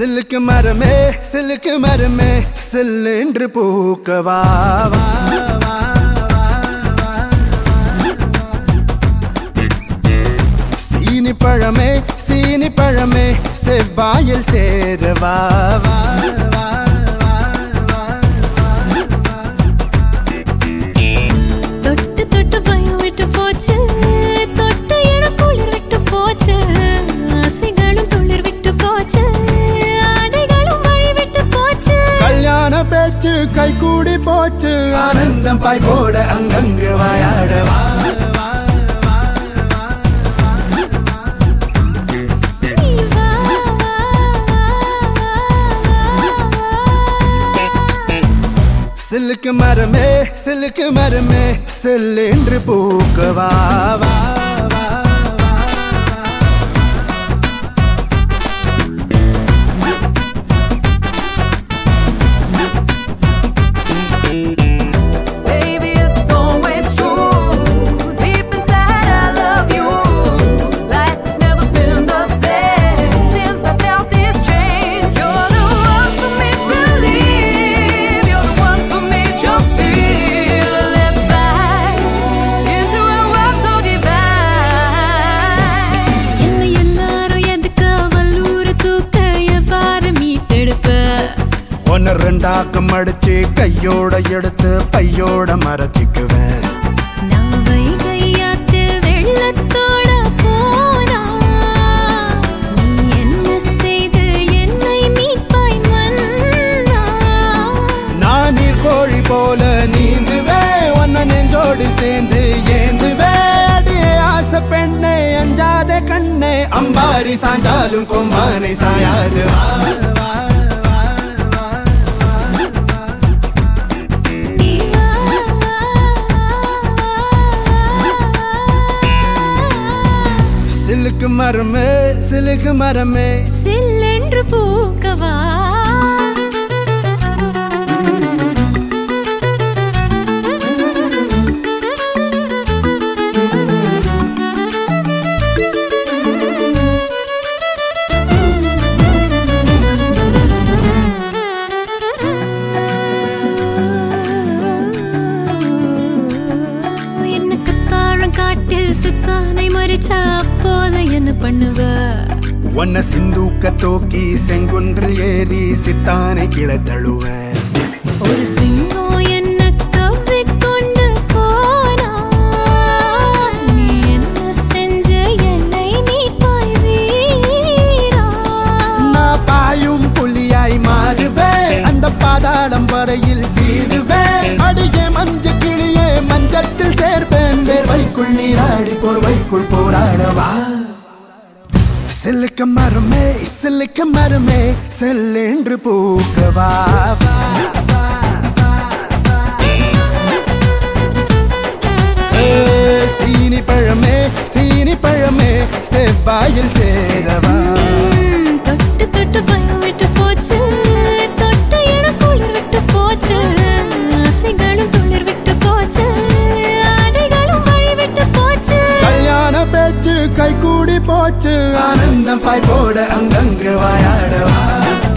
சில்லுக்கு மரமே சில்லுக்கு மரமே சில்லென்று பூக்கவா வா, வா, வா, வா. சீனி பழமே சீனி பழமே செவ்வாயில் சேரவா வா, வா, வா, வா. தொட்டு தொட்டு பயம் விட்டு போச்சு தொட்ட இடம் குளிர் விட்டு போச்சு ஆசைகளும் துளிர் விட்டு போச்சு ஆடைகளும் வழி விட்டு போச்சு கல்யாண பேச்சு கை கூடி போச்சு ஆனந்தம் பாய் போட அங்கங்கு வாயாடவா நீ வா, வா, வா, வா, வா. சில்லுக்கு மரமே சில்லுக்கு மரமே சில்லென்று பூக்கவா வா, வா, வா. Baby, it's always true. Deep inside, I love you. Life has never been the same since I felt this change. You're the one for me, believe. You're the one for me, just feel. Let's fly into a world so divine. என்னை எல்லாரும் எதுக்கு வல்லூர் தூக்க எவ்வாறு மீட்டெடுப்ப ஒன்னு ரெண்டாக்கம் அடிச்சு கையோட எடுத்து பையோட மறைச்சிக்குவேன் நான் வைகையாற்றில் வெள்ளத்தோட போனா நீ என்ன செய்து என்னை மீட்பாய் மன்னா நான் நீர் கோழி போல நீந்துவே ஒன்ன நெஞ்சோடு சேர்ந்து ஏந்துவே அடியே ஆசை பெண்ணே அஞ்சாத கண்ணே அம்பாரி சாஞ்சாலும் கொம்பானை சாயாது வா, வா, வா, வா, நீ வா, வா, வா. சிலுக்கு மரமே சிலுக்கு மரமே சில்லென்று பூக்கவா என்ன கத்தாழம் காட்டில் சுத்தானை மறிச்சா அப்போது என்ன பண்ணுவ ஒன்ன சிந்தூக்க தூக்கி செங்குன்றில் ஏறி சித்தானை கிளை தழுவேன் ஒரு சிங்கம் என்ன கவ்விக்கொண்டு போனா நீ என்ன செஞ்ச என்னை மீட்பாய் வீரா நான் பாயும் புலியாய் மாறுவேன் அந்த பாதாளம் வரையில் சீருவேன் அடியே மஞ்ச கிளியே மஞ்சத்தில் சேர்ப்பேன் வேர்வைக்குள் நீராடி போர்வைக்குள் போராடவா சிலுக்க மரமே சிலுக்க மரமே செல்லென்று பூக்கவா வா, வா, வா, வா. ஏ, சீனி பழமே சீனி பழமே செவ்வாயில் சேரவா ம், தொட்டு தொட்டு பயம் விட்டு போச்சு தொட்ட இடம் குளிர் விட்டு போச்சு ஆசைகளும் துளிர் விட்டு போச்சு ஆடைகளும் வழி விட்டு போச்சு கல்யாண பேச்சு கை கூடி போச்சு ஆனந்தம் பாய் போட அங்கங்கு வாயாடவா